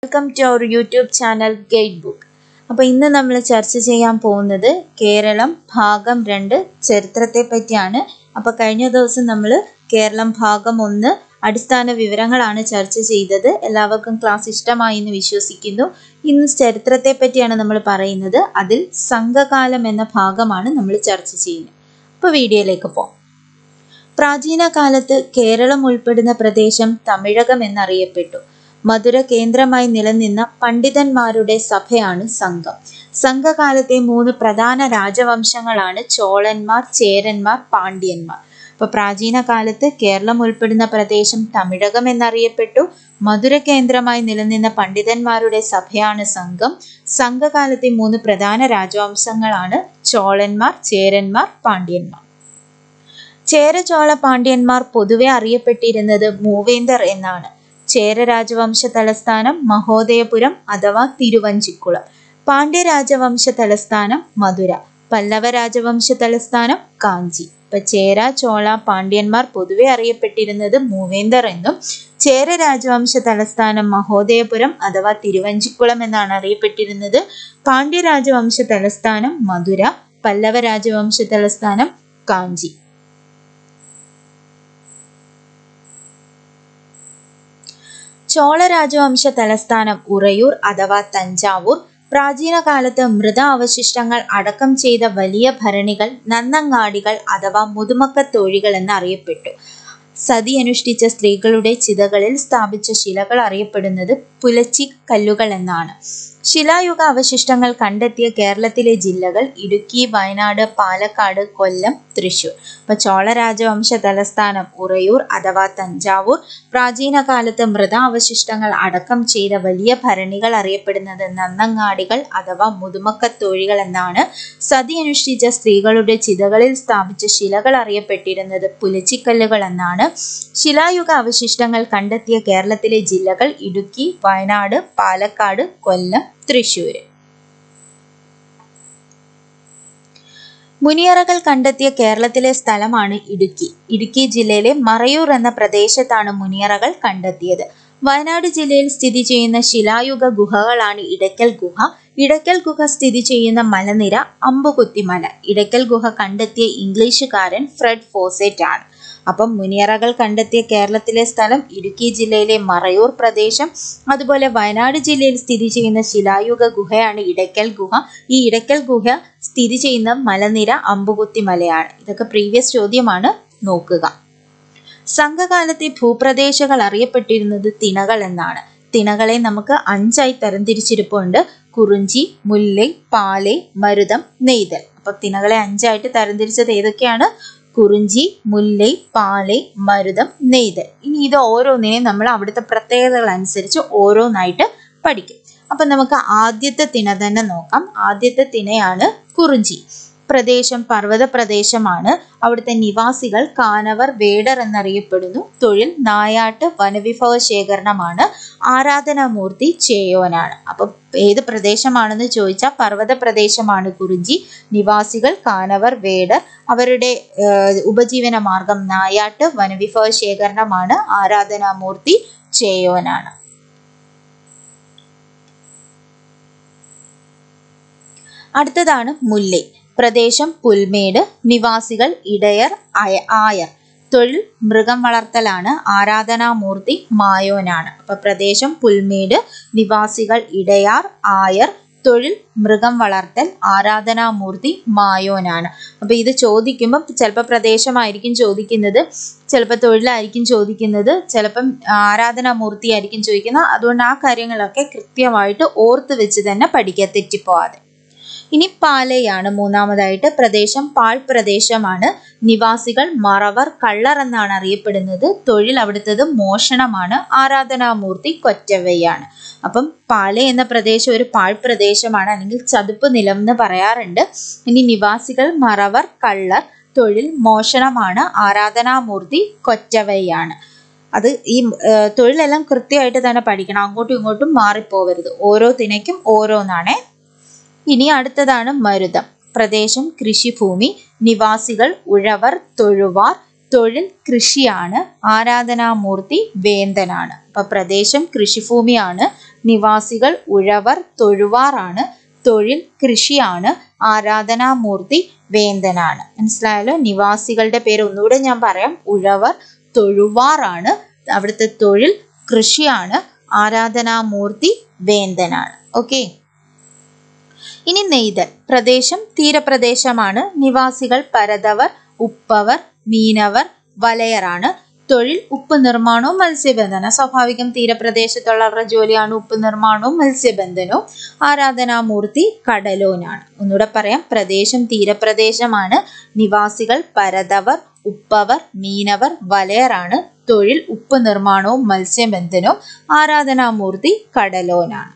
welcome to our YouTube channel guide book അപ്പോൾ ഇന്ന് നമ്മൾ ചർച്ച ചെയ്യാൻ പോകുന്നത് കേരളം ഭാഗം രണ്ട് ചരിത്രത്തെ പറ്റിയാണ് അപ്പോൾ കഴിഞ്ഞ ദിവസം നമ്മൾ കേരളം ഭാഗം ഒന്ന് അടിസ്ഥാന വിവരങ്ങളാണ് ചർച്ച ചെയ്തത് എല്ലാവർക്കും ക്ലാസ് ഇഷ്ടമായി എന്ന് വിശ്വസിക്കുന്നു ഇന്ന് ചരിത്രത്തെ പറ്റിയാണ് നമ്മൾ പറയുന്നത് അതിൽ സംഘകാലം എന്ന ഭാഗമാണ് നമ്മൾ ചർച്ച ചെയ്യുന്നത് അപ്പോൾ വീഡിയോയിലേക്ക് പോകാം പ്രാചീന കാലത്ത് കേരളം ഉൾപ്പെടുന്ന പ്രദേശം തമിഴകം എന്നറിയപ്പെട്ടു മധുര കേന്ദ്രമായി നിലനിന്ന പണ്ഡിതന്മാരുടെ സഭയാണ് സംഘം സംഘകാലത്തെ മൂന്ന് പ്രധാന രാജവംശങ്ങളാണ് ചോളന്മാർ ചേരന്മാർ പാണ്ഡ്യന്മാർ അപ്പൊ പ്രാചീന കാലത്ത് കേരളം ഉൾപ്പെടുന്ന പ്രദേശം തമിഴകം എന്നറിയപ്പെട്ടു മധുര കേന്ദ്രമായി നിലനിന്ന പണ്ഡിതന്മാരുടെ സഭയാണ് സംഘം സംഘകാലത്തെ മൂന്ന് പ്രധാന രാജവംശങ്ങളാണ് ചോളന്മാർ ചേരന്മാർ പാണ്ഡ്യന്മാർ ചേര ചോള പാണ്ഡ്യന്മാർ പൊതുവെ അറിയപ്പെട്ടിരുന്നത് മൂവേന്തർ എന്നാണ് ചേര രാജവംശ തലസ്ഥാനം മഹോദയപുരം അഥവാ തിരുവഞ്ചിക്കുളം പാണ്ഡ്യ രാജവംശ തലസ്ഥാനം മധുര പല്ലവ രാജവംശ തലസ്ഥാനം കാഞ്ചി ഇപ്പൊ ചേര ചോള പാണ്ഡ്യന്മാർ പൊതുവെ അറിയപ്പെട്ടിരുന്നത് മൂവേന്തർ എന്നും ചേര രാജവംശ തലസ്ഥാനം മഹോദയപുരം അഥവാ തിരുവഞ്ചിക്കുളം എന്നാണ് അറിയപ്പെട്ടിരുന്നത് പാണ്ഡ്യ രാജവംശ തലസ്ഥാനം മധുര പല്ലവ രാജവംശ തലസ്ഥാനം കാഞ്ചി ചോള രാജവംശ തലസ്ഥാനം ഉറയൂർ അഥവാ തഞ്ചാവൂർ പ്രാചീന കാലത്ത് മൃത അവശിഷ്ടങ്ങൾ അടക്കം ചെയ്ത വലിയ ഭരണികൾ നന്നങ്ങാടികൾ അഥവാ മുതുമക്കത്തോഴികൾ എന്നറിയപ്പെട്ടു സതി അനുഷ്ഠിച്ച സ്ത്രീകളുടെ ചിതകളിൽ സ്ഥാപിച്ച ശിലകൾ അറിയപ്പെടുന്നത് പുലച്ചി കല്ലുകൾ എന്നാണ് ശിലായുഗ അവശിഷ്ടങ്ങൾ കണ്ടെത്തിയ കേരളത്തിലെ ജില്ലകൾ ഇടുക്കി വയനാട് പാലക്കാട് കൊല്ലം തൃശൂർ ഇപ്പൊ ചോള രാജവംശ തലസ്ഥാനം ഉറയൂർ അഥവാ തഞ്ചാവൂർ പ്രാചീന കാലത്ത് മൃതാവശിഷ്ടങ്ങൾ അടക്കം ചെയ്ത വലിയ ഭരണികൾ അറിയപ്പെടുന്നത് നന്നങ്ങാടികൾ അഥവാ മുതുമക്കത്തോഴികൾ എന്നാണ് സതി അനുഷ്ഠിച്ച സ്ത്രീകളുടെ ചിതകളിൽ സ്ഥാപിച്ച ശിലകൾ അറിയപ്പെട്ടിരുന്നത് പുലച്ചിക്കല്ലുകൾ എന്നാണ് ശിലായുഗ അവശിഷ്ടങ്ങൾ കണ്ടെത്തിയ കേരളത്തിലെ ജില്ലകൾ ഇടുക്കി വയനാട് പാലക്കാട് കൊല്ലം തൃശൂര് മുനിയറകൾ കണ്ടെത്തിയ കേരളത്തിലെ സ്ഥലമാണ് ഇടുക്കി ഇടുക്കി ജില്ലയിലെ മറയൂർ എന്ന പ്രദേശത്താണ് മുനിയറകൾ കണ്ടെത്തിയത് വയനാട് ജില്ലയിൽ സ്ഥിതി ചെയ്യുന്ന ശിലായുഗ ഗുഹകളാണ് ഇടയ്ക്കൽ ഗുഹ ഇടയ്ക്കൽ ഗുഹ സ്ഥിതി ചെയ്യുന്ന മലനിര അമ്പുകുത്തിമല ഇടയ്ക്കൽ ഗുഹ കണ്ടെത്തിയ ഇംഗ്ലീഷുകാരൻ ഫ്രെഡ് ഫോസെറ്റ് ആണ് അപ്പം മുനിയറകൾ കണ്ടെത്തിയ കേരളത്തിലെ സ്ഥലം ഇടുക്കി ജില്ലയിലെ മറയൂർ പ്രദേശം അതുപോലെ വയനാട് ജില്ലയിൽ സ്ഥിതി ചെയ്യുന്ന ശിലായുഗ ഗുഹയാണ് ഇടയ്ക്കൽ ഗുഹ ഈ ഇടയ്ക്കൽ ഗുഹ സ്ഥിതി ചെയ്യുന്ന മലനിര അമ്പുകുത്തി മലയാണ് ഇതൊക്കെ പ്രീവിയസ് ചോദ്യമാണ് നോക്കുക സംഘകാലത്തെ ഭൂപ്രദേശങ്ങൾ അറിയപ്പെട്ടിരുന്നത് തിണകൾ എന്നാണ് തിണകളെ നമുക്ക് അഞ്ചായി തരംതിരിച്ചിരിപ്പുണ്ട് കുറിഞ്ചി മുല്ലൈ പാലൈ മരുതം നെയ്തൽ അപ്പൊ തിണകളെ അഞ്ചായിട്ട് തരംതിരിച്ചത് ഏതൊക്കെയാണ് കുറിഞ്ചി മുല്ലൈ പാലൈ മരുതം നെയ്തൽ ഇനി ഇത് ഓരോന്നിനെയും നമ്മൾ അവിടുത്തെ പ്രത്യേകതകൾ അനുസരിച്ച് ഓരോന്നായിട്ട് പഠിക്കും അപ്പൊ നമുക്ക് ആദ്യത്തെ തിണ തന്നെ നോക്കാം ആദ്യത്തെ തിണയാണ് കുറിഞ്ചി പ്രദേശം പർവ്വത പ്രദേശമാണ് അവിടുത്തെ നിവാസികൾ കാനവർ വേടർ എന്നറിയപ്പെടുന്നു തൊഴിൽ നായാട്ട് വനവിഭവ ശേഖരണമാണ് ആരാധനാമൂർത്തി ചേയോനാണ് അപ്പം ഏത് പ്രദേശമാണെന്ന് ചോദിച്ചാൽ പർവ്വത പ്രദേശമാണ് കുറിഞ്ചി നിവാസികൾ കാനവർ വേടർ അവരുടെ ഉപജീവന മാർഗം നായാട്ട് വനവിഭവ ശേഖരണമാണ് ആരാധനാമൂർത്തി ചേയോനാണ് അടുത്തതാണ് മുല്ലൈ പ്രദേശം പുൽമേട് നിവാസികൾ ഇടയർ അയ ആയർ തൊഴിൽ മൃഗം വളർത്തലാണ് ആരാധനാമൂർത്തി മായോനാണ് അപ്പൊ പ്രദേശം പുൽമേട് നിവാസികൾ ഇടയാർ ആയർ തൊഴിൽ മൃഗം വളർത്തൽ ആരാധനാമൂർത്തി മായോനാണ് അപ്പൊ ഇത് ചോദിക്കുമ്പോൾ ചിലപ്പോൾ പ്രദേശമായിരിക്കും ചോദിക്കുന്നത് ചിലപ്പോൾ തൊഴിലായിരിക്കും ചോദിക്കുന്നത് ചിലപ്പം ആരാധനാമൂർത്തി ആയിരിക്കും ചോദിക്കുന്നത് അതുകൊണ്ട് ആ കാര്യങ്ങളൊക്കെ കൃത്യമായിട്ട് ഓർത്ത് വെച്ച് തന്നെ പഠിക്കുക തെറ്റിപ്പോവാതെ ഇനി പാലയാണ് മൂന്നാമതായിട്ട് പ്രദേശം പാൽ പ്രദേശമാണ് നിവാസികൾ മറവർ കള്ളർ എന്നാണ് അറിയപ്പെടുന്നത് തൊഴിൽ അവിടുത്തത് മോഷണമാണ് ആരാധനാമൂർത്തി കൊറ്റവയാണ് അപ്പം പാല എന്ന പ്രദേശം ഒരു പാൽ പ്രദേശമാണ് അല്ലെങ്കിൽ ചതുപ്പ് നിലം എന്ന് പറയാറുണ്ട് ഇനി നിവാസികൾ മറവർ കള്ളർ തൊഴിൽ മോഷണമാണ് ആരാധനാമൂർത്തി കൊറ്റവയാണ് അത് ഈ തൊഴിലെല്ലാം കൃത്യമായിട്ട് തന്നെ പഠിക്കണം അങ്ങോട്ടും ഇങ്ങോട്ടും മാറിപ്പോവരുത് ഓരോ തിനയ്ക്കും ഓരോന്നാണേ ഇനി അടുത്തതാണ് മരുതം പ്രദേശം കൃഷിഭൂമി നിവാസികൾ ഉഴവർ തൊഴുവാർ തൊഴിൽ കൃഷിയാണ് ആരാധനാമൂർത്തി വേന്തനാണ് അപ്പൊ പ്രദേശം കൃഷിഭൂമിയാണ് നിവാസികൾ ഉഴവർ തൊഴുവാറാണ് തൊഴിൽ കൃഷിയാണ് ആരാധനാമൂർത്തി വേന്തനാണ് മനസ്സിലായല്ലോ നിവാസികളുടെ പേര് ഒന്നുകൂടെ ഞാൻ പറയാം ഉഴവർ തൊഴുവാറാണ് അവിടുത്തെ തൊഴിൽ കൃഷിയാണ് ആരാധനാമൂർത്തി വേന്തനാണ് ഓക്കെ ഇനി നെയ്തൽ പ്രദേശം തീരപ്രദേശമാണ് നിവാസികൾ പരതവർ ഉപ്പവർ മീനവർ വലയറാണ് തൊഴിൽ ഉപ്പ് നിർമ്മാണവും മത്സ്യബന്ധനം സ്വാഭാവികം തീരപ്രദേശത്തുള്ളവരുടെ ജോലിയാണ് ഉപ്പ് നിർമ്മാണവും മത്സ്യബന്ധനവും ആരാധനാമൂർത്തി കടലോനാണ് ഒന്നുകൂടെ പറയാം പ്രദേശം തീരപ്രദേശമാണ് നിവാസികൾ പരതവർ ഉപ്പവർ മീനവർ വലയറാണ് തൊഴിൽ ഉപ്പ് നിർമ്മാണവും മത്സ്യബന്ധനവും ആരാധനാമൂർത്തി കടലോനാണ്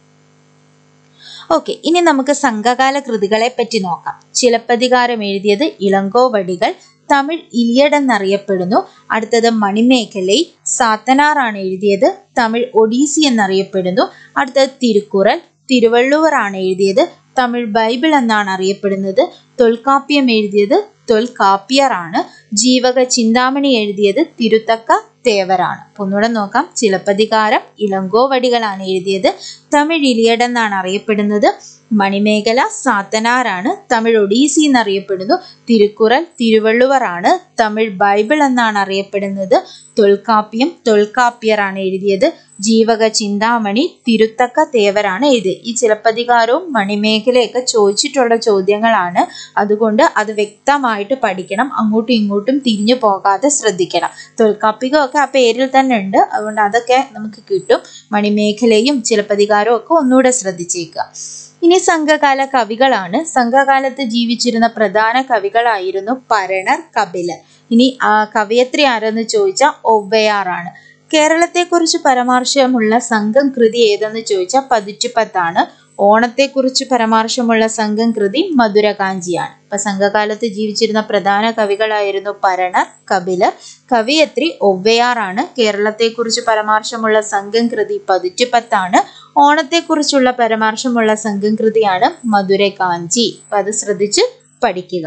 ഓക്കെ ഇനി നമുക്ക് സംഘകാല കൃതികളെ പറ്റി നോക്കാം ചിലപ്പതികാരം എഴുതിയത് ഇളങ്കോവടികൾ തമിഴ് ഇലിയഡ് എന്നറിയപ്പെടുന്നു അടുത്തത് മണിമേഖലൈ സാത്തനാറാണ് എഴുതിയത് തമിഴ് ഒഡീസി എന്നറിയപ്പെടുന്നു അടുത്തത് തിരുക്കുറൽ തിരുവള്ളുവർ ആണ് എഴുതിയത് തമിഴ് ബൈബിൾ എന്നാണ് അറിയപ്പെടുന്നത് തൊൽക്കാപ്യം എഴുതിയത് തൊൽക്കാപ്യർ ആണ് ജീവക ചിന്താമണി എഴുതിയത് തിരുത്തക്ക തേവരാണ് അപ്പൊ ഒന്നുകൂടെ നോക്കാം ചിലപ്പതികാരം ഇളങ്കോവടികളാണ് എഴുതിയത് തമിഴ് ഇലിയഡ് എന്നാണ് അറിയപ്പെടുന്നത് മണിമേഖല സാത്തനാറാണ് തമിഴ് ഒഡീസി എന്നറിയപ്പെടുന്നു തിരുക്കുറൽ തിരുവള്ളുവർ ആണ് തമിഴ് ബൈബിൾ എന്നാണ് അറിയപ്പെടുന്നത് തൊൽക്കാപ്യം തൊൽക്കാപ്യർ ആണ് എഴുതിയത് ജീവക ചിന്താമണി തിരുത്തക്ക തേവരാണ് എഴുതിയത് ഈ ചിലപ്പതികാരവും മണിമേഖലയൊക്കെ ചോദിച്ചിട്ടുള്ള ചോദ്യങ്ങളാണ് അതുകൊണ്ട് അത് വ്യക്തമായിട്ട് പഠിക്കണം അങ്ങോട്ടും ഇങ്ങോട്ടും തിരിഞ്ഞു പോകാതെ ശ്രദ്ധിക്കണം തൊൽക്കാപ്പികമൊക്കെ ആ പേരിൽ തന്നെ ഉണ്ട് അതുകൊണ്ട് അതൊക്കെ നമുക്ക് കിട്ടും മണിമേഖലയും ചിലപ്പതികാരവും ഒക്കെ ഒന്നുകൂടെ ശ്രദ്ധിച്ചേക്കുക ഇനി സംഘകാല കവികളാണ് സംഘകാലത്ത് ജീവിച്ചിരുന്ന പ്രധാന കവികളായിരുന്നു പരണർ കപിലർ ഇനി ആ കവയത്രി ആരെന്ന് ചോദിച്ചാൽ ഒവ്വയാറാണ് കേരളത്തെക്കുറിച്ച് പരാമർശമുള്ള സംഘം കൃതി ഏതെന്ന് ചോദിച്ചാൽ പതിറ്റുപത്താണ് ഓണത്തെക്കുറിച്ച് പരാമർശമുള്ള സംഘം കൃതി മധുരകാഞ്ചിയാണ് അപ്പൊ സംഘകാലത്ത് ജീവിച്ചിരുന്ന പ്രധാന കവികളായിരുന്നു പരണർ കപിലർ കവിയത്രി ഒവ്വയാറാണ് കേരളത്തെക്കുറിച്ച് പരാമർശമുള്ള സംഘം കൃതി പതിറ്റുപത്താണ് ഓണത്തെക്കുറിച്ചുള്ള പരാമർശമുള്ള സംഘം കൃതിയാണ് മധുരകാഞ്ചി അപ്പൊ അത് ശ്രദ്ധിച്ച് പഠിക്കുക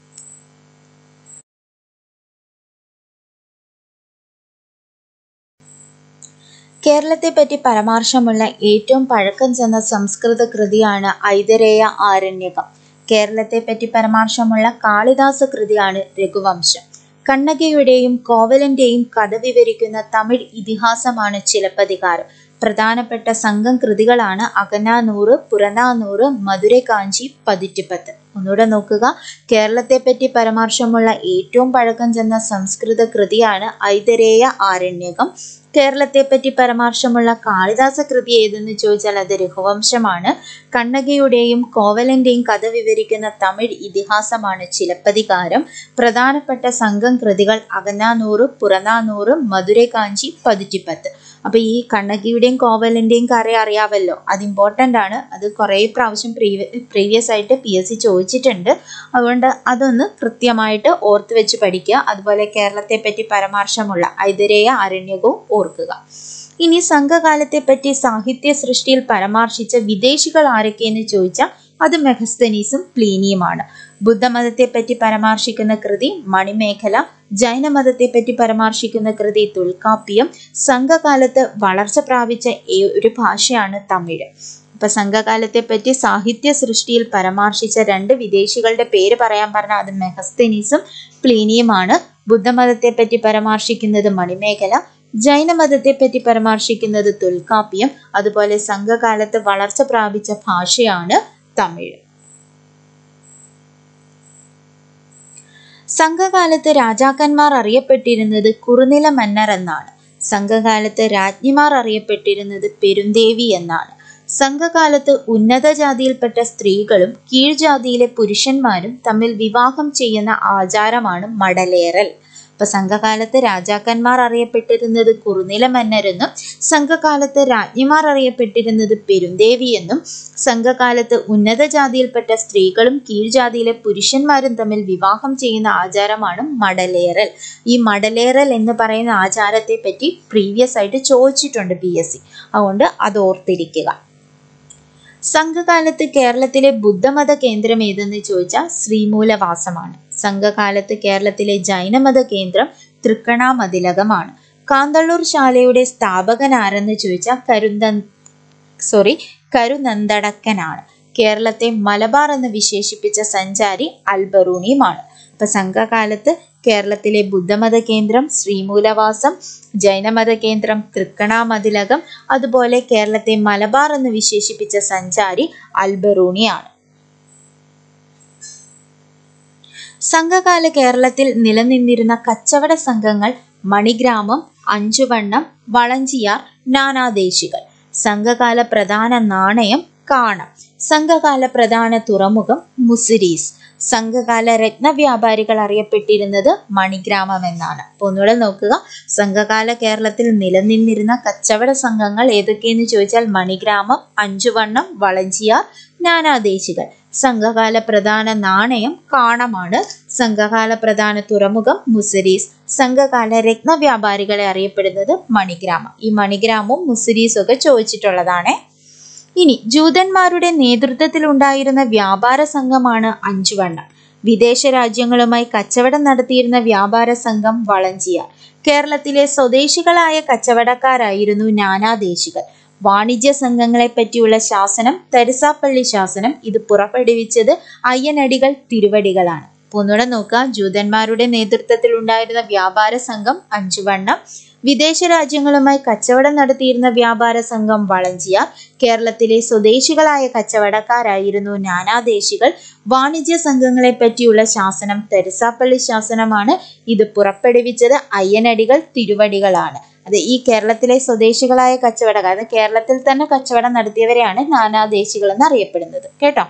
കേരളത്തെ പറ്റി പരാമർശമുള്ള ഏറ്റവും പഴക്കം ചെന്ന സംസ്കൃത കൃതിയാണ് ഐതരേയ ആരണ്യകം കേരളത്തെ പറ്റി പരാമർശമുള്ള കാളിദാസ കൃതിയാണ് രഘുവംശം കണ്ണകയുടെയും കോവലന്റെയും കഥ വിവരിക്കുന്ന തമിഴ് ഇതിഹാസമാണ് ചിലപ്പതികാരം പ്രധാനപ്പെട്ട സംഘം കൃതികളാണ് അകനാനൂറ് പുറനാനൂറ് മധുരൈകാഞ്ചി പതിറ്റുപത്ത് ഒന്നുകൂടെ നോക്കുക കേരളത്തെ പറ്റി പരാമർശമുള്ള ഏറ്റവും പഴക്കം ചെന്ന സംസ്കൃത കൃതിയാണ് ഐതരേയ ആരണ്യകം കേരളത്തെ പറ്റി പരാമർശമുള്ള കാളിദാസ കൃതി ഏതെന്ന് ചോദിച്ചാൽ അത് രഘുവംശമാണ് കണ്ണകയുടെയും കോവലന്റെയും കഥ വിവരിക്കുന്ന തമിഴ് ഇതിഹാസമാണ് ചിലപ്പതികാരം പ്രധാനപ്പെട്ട സംഘം കൃതികൾ അകനാനൂറ് പുറനാനൂറ് മധുരൈകാഞ്ചി പതിറ്റിപ്പത്ത് അപ്പൊ ഈ കണ്ണകിയുടെയും കോവലന്റെയും കഥ അറിയാമല്ലോ അത് ഇമ്പോർട്ടൻ്റ് ആണ് അത് കുറേ പ്രാവശ്യം പ്രീവിയസ് ആയിട്ട് പി എസ് സി ചോദിച്ചിട്ടുണ്ട് അതുകൊണ്ട് അതൊന്ന് കൃത്യമായിട്ട് ഓർത്ത് വെച്ച് പഠിക്കുക അതുപോലെ കേരളത്തെ പറ്റി പരാമർശമുള്ള ഐതരേയ അരണ്യകവും ഓർക്കുക ഇനി സംഘകാലത്തെ പറ്റി സാഹിത്യ സൃഷ്ടിയിൽ പരാമർശിച്ച വിദേശികൾ ആരൊക്കെയെന്ന് ചോദിച്ചാൽ അത് മെഹസ്തനീസും പ്ലീനിയുമാണ് ബുദ്ധമതത്തെ പറ്റി പരാമർശിക്കുന്ന കൃതി മണിമേഖല ജൈനമതത്തെ പറ്റി പരാമർശിക്കുന്ന കൃതി തൊൽക്കാപ്യം സംഘകാലത്ത് വളർച്ച പ്രാപിച്ച ഒരു ഭാഷയാണ് തമിഴ് ഇപ്പൊ സംഘകാലത്തെ പറ്റി സാഹിത്യ സൃഷ്ടിയിൽ പരാമർശിച്ച രണ്ട് വിദേശികളുടെ പേര് പറയാൻ പറഞ്ഞാൽ അത് മെഹസ്തനീസും പ്ലീനിയുമാണ് ബുദ്ധമതത്തെ പറ്റി പരാമർശിക്കുന്നത് മണിമേഖല ജൈനമതത്തെ പറ്റി പരാമർശിക്കുന്നത് തൊൽക്കാപ്യം അതുപോലെ സംഘകാലത്ത് വളർച്ച പ്രാപിച്ച ഭാഷയാണ് തമിഴ് സംഘകാലത്ത് രാജാക്കന്മാർ അറിയപ്പെട്ടിരുന്നത് കുറുനില മന്നർ എന്നാണ് സംഘകാലത്ത് രാജ്ഞിമാർ അറിയപ്പെട്ടിരുന്നത് പെരുന്തേവി എന്നാണ് സംഘകാലത്ത് ഉന്നത ജാതിയിൽപ്പെട്ട സ്ത്രീകളും കീഴ്ജാതിയിലെ പുരുഷന്മാരും തമ്മിൽ വിവാഹം ചെയ്യുന്ന ആചാരമാണ് മടലേറൽ ഇപ്പൊ സംഘകാലത്ത് രാജാക്കന്മാർ അറിയപ്പെട്ടിരുന്നത് കുറുനില മന്നരെന്നും സംഘകാലത്ത് രാജ്ഞിമാർ അറിയപ്പെട്ടിരുന്നത് പെരുന്തേവി എന്നും സംഘകാലത്ത് ഉന്നത ജാതിയിൽപ്പെട്ട സ്ത്രീകളും കീഴ്ജാതിയിലെ പുരുഷന്മാരും തമ്മിൽ വിവാഹം ചെയ്യുന്ന ആചാരമാണ് മടലേറൽ ഈ മടലേറൽ എന്ന് പറയുന്ന ആചാരത്തെ പറ്റി പ്രീവിയസ് ആയിട്ട് ചോദിച്ചിട്ടുണ്ട് പി എസ് സി അതുകൊണ്ട് അത് ഓർത്തിരിക്കുക സംഘകാലത്ത് കേരളത്തിലെ ബുദ്ധമത കേന്ദ്രം ഏതെന്ന് ചോദിച്ചാൽ ശ്രീമൂലവാസമാണ് സംഘകാലത്ത് കേരളത്തിലെ ജൈനമത കേന്ദ്രം തൃക്കണാമതിലകമാണ് കാന്തള്ളൂർ ശാലയുടെ സ്ഥാപകൻ ആരെന്ന് ചോദിച്ചാൽ കരുന്ത സോറി കരുനന്തടക്കനാണ് കേരളത്തെ മലബാർ എന്ന് വിശേഷിപ്പിച്ച സഞ്ചാരി അൽബറൂണിയുമാണ് അപ്പൊ സംഘകാലത്ത് കേരളത്തിലെ ബുദ്ധമത കേന്ദ്രം ശ്രീമൂലവാസം ജൈനമത കേന്ദ്രം തൃക്കണാമതിലകം അതുപോലെ കേരളത്തെ മലബാർ എന്ന് വിശേഷിപ്പിച്ച സഞ്ചാരി അൽബറൂണിയാണ് സംഘകാല കേരളത്തിൽ നിലനിന്നിരുന്ന കച്ചവട സംഘങ്ങൾ മണിഗ്രാമം അഞ്ചുവണ്ണം വളഞ്ചിയാർ നാനാദേശികൾ സംഘകാല പ്രധാന നാണയം കാണം സംഘകാല പ്രധാന തുറമുഖം മുസിരീസ് സംഘകാല രത്നവ്യാപാരികൾ അറിയപ്പെട്ടിരുന്നത് മണിഗ്രാമം എന്നാണ് അപ്പോൾ ഒന്നുകൂടെ നോക്കുക സംഘകാല കേരളത്തിൽ നിലനിന്നിരുന്ന കച്ചവട സംഘങ്ങൾ ഏതൊക്കെയെന്ന് ചോദിച്ചാൽ മണിഗ്രാമം അഞ്ചുവണ്ണം വളഞ്ചിയാർ നാനാദേശികൾ സംഘകാല പ്രധാന നാണയം കാണമാണ് സംഘകാല പ്രധാന തുറമുഖം മുസിരീസ് സംഘകാല രത്നവ്യാപാരികളെ അറിയപ്പെടുന്നത് മണിഗ്രാമം ഈ മണിഗ്രാമവും മുസിരീസും ഒക്കെ ചോദിച്ചിട്ടുള്ളതാണ് ഇനി ജൂതന്മാരുടെ നേതൃത്വത്തിൽ ഉണ്ടായിരുന്ന വ്യാപാര സംഘമാണ് അഞ്ചുവണ്ണം വിദേശ രാജ്യങ്ങളുമായി കച്ചവടം നടത്തിയിരുന്ന വ്യാപാര സംഘം വളഞ്ചിയാർ കേരളത്തിലെ സ്വദേശികളായ കച്ചവടക്കാരായിരുന്നു നാനാദേശികൾ വാണിജ്യ സംഘങ്ങളെ പറ്റിയുള്ള ശാസനം തരിസാപ്പള്ളി ശാസനം ഇത് പുറപ്പെടുവിച്ചത് അയ്യനടികൾ തിരുവടികളാണ് ഒന്നുകൂടെ നോക്കുക ജൂതന്മാരുടെ നേതൃത്വത്തിൽ ഉണ്ടായിരുന്ന വ്യാപാര സംഘം അഞ്ചുവണ്ണം വിദേശ രാജ്യങ്ങളുമായി കച്ചവടം നടത്തിയിരുന്ന വ്യാപാര സംഘം വളഞ്ചിയാർ കേരളത്തിലെ സ്വദേശികളായ കച്ചവടക്കാരായിരുന്നു നാനാദേശികൾ വാണിജ്യ സംഘങ്ങളെ പറ്റിയുള്ള ശാസനം തെരസാപ്പള്ളി ശാസനമാണ് ഇത് പുറപ്പെടുവിച്ചത് അയ്യനടികൾ തിരുവടികളാണ് അത് ഈ കേരളത്തിലെ സ്വദേശികളായ കച്ചവടക്കാർ അതായത് കേരളത്തിൽ തന്നെ കച്ചവടം നടത്തിയവരെയാണ് നാനാദേശികൾ എന്ന് അറിയപ്പെടുന്നത് കേട്ടോ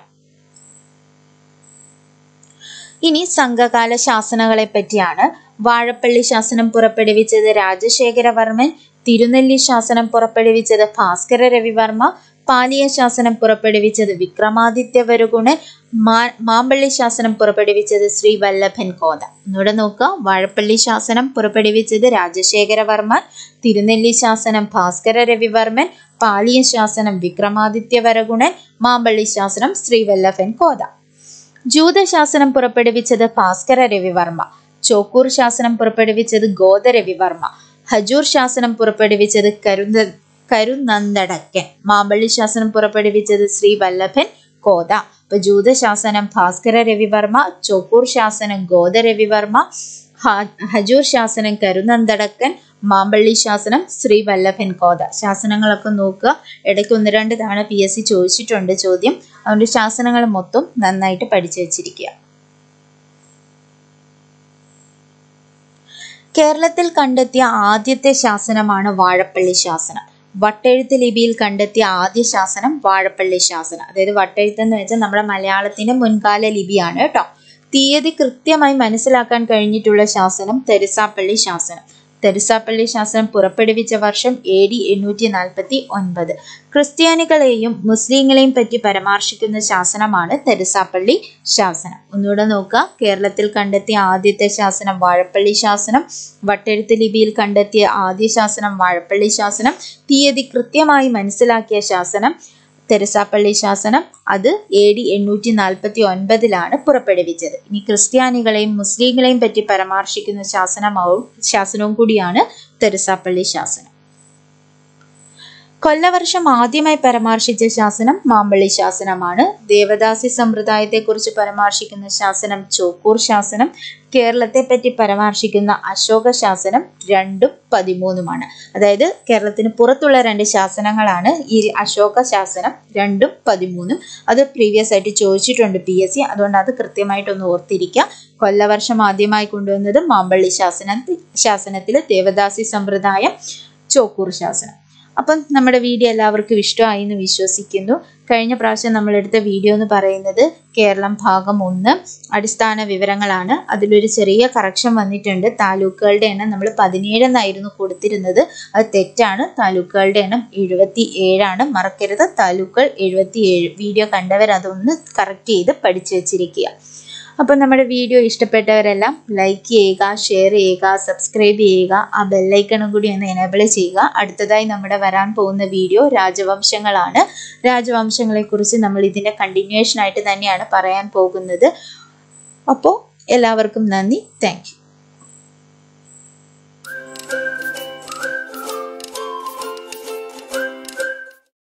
ഇനി സംഘകാല ശാസനകളെ പറ്റിയാണ് വാഴപ്പള്ളി ശാസനം പുറപ്പെടുവിച്ചത് രാജശേഖരവർമ്മൻ തിരുനെല്ലി ശാസനം പുറപ്പെടുവിച്ചത് ഭാസ്കര രവിവർമ്മ പാലിയ ശാസനം പുറപ്പെടുവിച്ചത് വിക്രമാദിത്യ വരുഗുണൻ മാ മാമ്പള്ളി ശാസനം പുറപ്പെടുവിച്ചത് ശ്രീ വല്ലഭൻ കോത ഒന്നുകൂടെ നോക്കുക വാഴപ്പള്ളി ശാസനം പുറപ്പെടുവിച്ചത് രാജശേഖരവർമ്മൻ തിരുനെല്ലി ശാസനം ഭാസ്കര രവിവർമ്മൻ പാലിയ ശാസനം വിക്രമാദിത്യ വരഗുണൻ മാമ്പള്ളി ശാസനം ശ്രീ വല്ലഭൻ കോത ജൂതശാസനം പുറപ്പെടുവിച്ചത് ഭാസ്കര രവിവർമ്മ ചോക്കൂർ ശാസനം പുറപ്പെടുവിച്ചത് ഗോദരവിവർമ്മ ഹജൂർ ശാസനം പുറപ്പെടുവിച്ചത് കരുന്ത കരുനന്ദടക്കൻ മാമ്പള്ളി ശാസനം പുറപ്പെടുവിച്ചത് ശ്രീ വല്ലഭൻ കോത അപ്പൊ ജൂതശാസനം ഭാസ്കര രവിവർമ്മ ചോക്കൂർ ശാസനം ഗോദരവിവർമ്മ ഹജൂർ ശാസനം കരുനന്ദടക്കൻ മാമ്പള്ളി ശാസനം ശ്രീ വല്ലഭൻ കോത ശാസനങ്ങളൊക്കെ നോക്കുക ഇടയ്ക്ക് ഒന്ന് രണ്ട് തവണ പി എസ് സി ചോദിച്ചിട്ടുണ്ട് ചോദ്യം അതുകൊണ്ട് ശാസനങ്ങൾ മൊത്തം നന്നായിട്ട് പഠിച്ചു വെച്ചിരിക്കുക കേരളത്തിൽ കണ്ടെത്തിയ ആദ്യത്തെ ശാസനമാണ് വാഴപ്പള്ളി ശാസനം വട്ടെഴുത്ത് ലിപിയിൽ കണ്ടെത്തിയ ആദ്യ ശാസനം വാഴപ്പള്ളി ശാസനം അതായത് വട്ടെഴുത്ത് എന്ന് വെച്ചാൽ നമ്മുടെ മലയാളത്തിന്റെ മുൻകാല ലിപിയാണ് കേട്ടോ തീയതി കൃത്യമായി മനസ്സിലാക്കാൻ കഴിഞ്ഞിട്ടുള്ള ശാസനം തെരസാപ്പള്ളി ശാസനം തെരസാപ്പള്ളി ശാസനം പുറപ്പെടുവിച്ച വർഷം എ ഡി എണ്ണൂറ്റി നാൽപ്പത്തി ഒൻപത് ക്രിസ്ത്യാനികളെയും മുസ്ലിങ്ങളെയും പറ്റി പരാമർശിക്കുന്ന ശാസനമാണ് തെരസാപ്പള്ളി ശാസനം ഒന്നുകൂടെ നോക്കുക കേരളത്തിൽ കണ്ടെത്തിയ ആദ്യത്തെ ശാസനം വാഴപ്പള്ളി ശാസനം വട്ടെഴുത്ത് ലിപിയിൽ കണ്ടെത്തിയ ആദ്യ ശാസനം വാഴപ്പള്ളി ശാസനം തീയതി കൃത്യമായി മനസ്സിലാക്കിയ ശാസനം തെരസാപ്പള്ളി ശാസനം അത് എ ഡി എണ്ണൂറ്റി നാൽപ്പത്തി ഒൻപതിലാണ് പുറപ്പെടുവിച്ചത് ഇനി ക്രിസ്ത്യാനികളെയും മുസ്ലിങ്ങളെയും പറ്റി പരാമർശിക്കുന്ന ശാസനമാവും ശാസനവും കൂടിയാണ് തെരസാപ്പള്ളി ശാസനം കൊല്ലവർഷം ആദ്യമായി പരാമർശിച്ച ശാസനം മാമ്പള്ളി ശാസനമാണ് ദേവദാസി സമ്പ്രദായത്തെക്കുറിച്ച് പരാമർശിക്കുന്ന ശാസനം ചോക്കൂർ ശാസനം കേരളത്തെ പറ്റി പരാമർശിക്കുന്ന അശോക ശാസനം രണ്ടും പതിമൂന്നുമാണ് അതായത് കേരളത്തിന് പുറത്തുള്ള രണ്ട് ശാസനങ്ങളാണ് ഈ അശോക ശാസനം രണ്ടും പതിമൂന്നും അത് പ്രീവിയസ് ആയിട്ട് ചോദിച്ചിട്ടുണ്ട് പി എസ് സി അതുകൊണ്ട് അത് കൃത്യമായിട്ടൊന്ന് ഓർത്തിരിക്കുക കൊല്ലവർഷം ആദ്യമായി കൊണ്ടുവന്നത് മാമ്പള്ളി ശാസന ശാസനത്തിൽ ദേവദാസി സമ്പ്രദായം ചോക്കൂർ ശാസനം അപ്പം നമ്മുടെ വീഡിയോ എല്ലാവർക്കും ഇഷ്ടമായി എന്ന് വിശ്വസിക്കുന്നു കഴിഞ്ഞ പ്രാവശ്യം നമ്മൾ എടുത്ത വീഡിയോ എന്ന് പറയുന്നത് കേരളം ഭാഗം ഒന്ന് അടിസ്ഥാന വിവരങ്ങളാണ് അതിലൊരു ചെറിയ കറക്ഷൻ വന്നിട്ടുണ്ട് താലൂക്കുകളുടെ എണ്ണം നമ്മൾ പതിനേഴെന്നായിരുന്നു കൊടുത്തിരുന്നത് അത് തെറ്റാണ് താലൂക്കുകളുടെ എണ്ണം എഴുപത്തി ഏഴാണ് മറക്കരുത് താലൂക്കുകൾ എഴുപത്തി ഏഴ് വീഡിയോ കണ്ടവർ അതൊന്ന് കറക്റ്റ് ചെയ്ത് പഠിച്ചു വെച്ചിരിക്കുക അപ്പോൾ നമ്മുടെ വീഡിയോ ഇഷ്ടപ്പെട്ടവരെല്ലാം ലൈക്ക് ചെയ്യുക ഷെയർ ചെയ്യുക സബ്സ്ക്രൈബ് ചെയ്യുക ആ ബെല്ലൈക്കണും കൂടി ഒന്ന് എനേബിൾ ചെയ്യുക അടുത്തതായി നമ്മുടെ വരാൻ പോകുന്ന വീഡിയോ രാജവംശങ്ങളാണ് രാജവംശങ്ങളെക്കുറിച്ച് നമ്മൾ ഇതിൻ്റെ കണ്ടിന്യൂവേഷൻ ആയിട്ട് തന്നെയാണ് പറയാൻ പോകുന്നത് അപ്പോൾ എല്ലാവർക്കും നന്ദി താങ്ക്